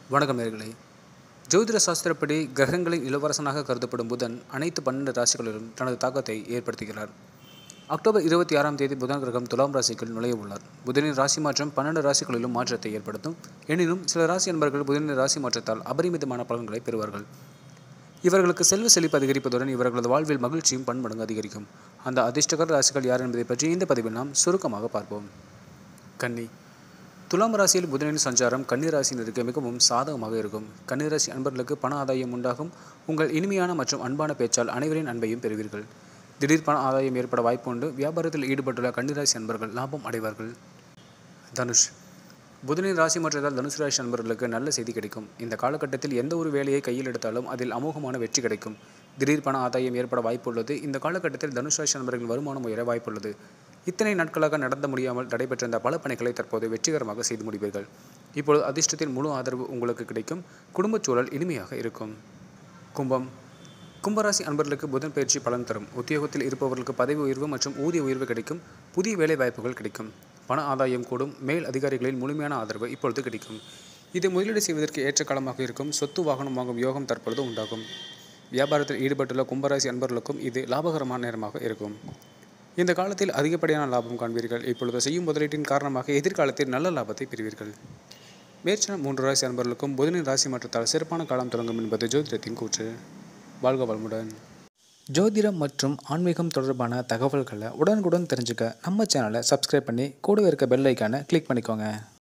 வணக்கம் நேர்களே ஜோதிட சாஸ்திரப்படி கிரகங்களின் இளவரசனாக கருதப்படும் புதன் அனைத்து பன்னெண்டு ராசிகளிலும் தனது தாக்கத்தை ஏற்படுத்துகிறார் அக்டோபர் இருபத்தி ஆறாம் தேதி புதன் கிரகம் துலாம் ராசிக்குள் நுழைய உள்ளார் புதனின் ராசி மாற்றம் பன்னெண்டு ராசிகளிலும் மாற்றத்தை ஏற்படுத்தும் எனினும் சில ராசி அன்பர்கள் புதனின் ராசி மாற்றத்தால் அபரிமிதமான பலன்களை பெறுவார்கள் இவர்களுக்கு செல்வ செழிப்பு அதிகரிப்பதுடன் இவர்களது வாழ்வில் மகிழ்ச்சியும் பன்மடங்கு அதிகரிக்கும் அந்த அதிர்ஷ்டகர ராசிகள் யார் என்பதை பற்றி இந்த பதிவில் நாம் சுருக்கமாக பார்ப்போம் கன்னி துலாம் ராசியில் புதனின் சஞ்சாரம் கன்னி ராசியினருக்கு மிகவும் சாதகமாக இருக்கும் கன்னி ராசி அன்பர்களுக்கு பண ஆதாயம் உண்டாகும் உங்கள் இனிமையான மற்றும் அன்பான பேச்சால் அனைவரின் அன்பையும் பெறுவீர்கள் திடீர் பண ஆதாயம் ஏற்பட வாய்ப்பு உண்டு வியாபாரத்தில் ஈடுபட்டுள்ள கன்னிராசி அன்பர்கள் லாபம் அடைவார்கள் தனுஷ் புதனின் ராசி மாற்றத்தால் தனுசு ராசி அன்பர்களுக்கு நல்ல செய்தி கிடைக்கும் இந்த காலகட்டத்தில் எந்த ஒரு வேலையை கையில் எடுத்தாலும் அதில் அமோகமான வெற்றி கிடைக்கும் திடீர் பண ஆதாயம் ஏற்பட வாய்ப்புள்ளது இந்த காலகட்டத்தில் தனுசு ராசி அன்பர்களின் வருமானம் உயர வாய்ப்புள்ளது இத்தனை நாட்களாக நடத்த முடியாமல் தடைபெற்றிருந்த பல பணிகளை தற்போது வெற்றிகரமாக செய்து முடிவீர்கள் இப்பொழுது அதிர்ஷ்டத்தின் முழு ஆதரவு உங்களுக்கு கிடைக்கும் குடும்பச் சூழல் இனிமையாக இருக்கும் கும்பம் கும்பராசி அன்பர்களுக்கு புதன் பயிற்சி பலன் தரும் உத்தியோகத்தில் இருப்பவர்களுக்கு பதவி உயர்வு மற்றும் ஊதிய உயர்வு கிடைக்கும் புதிய வேலை வாய்ப்புகள் கிடைக்கும் பண ஆதாயம் கூடும் மேல் அதிகாரிகளின் முழுமையான ஆதரவு இப்பொழுது கிடைக்கும் இது முதலீடு செய்வதற்கு ஏற்ற காலமாக இருக்கும் சொத்து வாகனம் வாங்கும் யோகம் தற்பொழுது உண்டாகும் வியாபாரத்தில் ஈடுபட்டுள்ள கும்பராசி அன்பர்களுக்கும் இது லாபகரமான நேரமாக இருக்கும் இந்த காலத்தில் அதிகப்படியான லாபம் காண்பீர்கள் இப்பொழுது செய்யும் முதலீட்டின் காரணமாக எதிர்காலத்தில் நல்ல லாபத்தை பெறுவீர்கள் மேற்சன மூன்று ராசி அன்பர்களுக்கும் புதனின் ராசி மாற்றத்தால் சிறப்பான காலம் தொடங்கும் என்பது ஜோதிடத்தின் கூற்று வாழ்க வளமுடன் ஜோதிடம் மற்றும் ஆன்மீகம் தொடர்பான தகவல்களை உடனுக்குடன் தெரிஞ்சுக்க நம்ம சேனலை சப்ஸ்கிரைப் பண்ணி கூடவே இருக்க பெல் ஐக்கானை கிளிக் பண்ணிக்கோங்க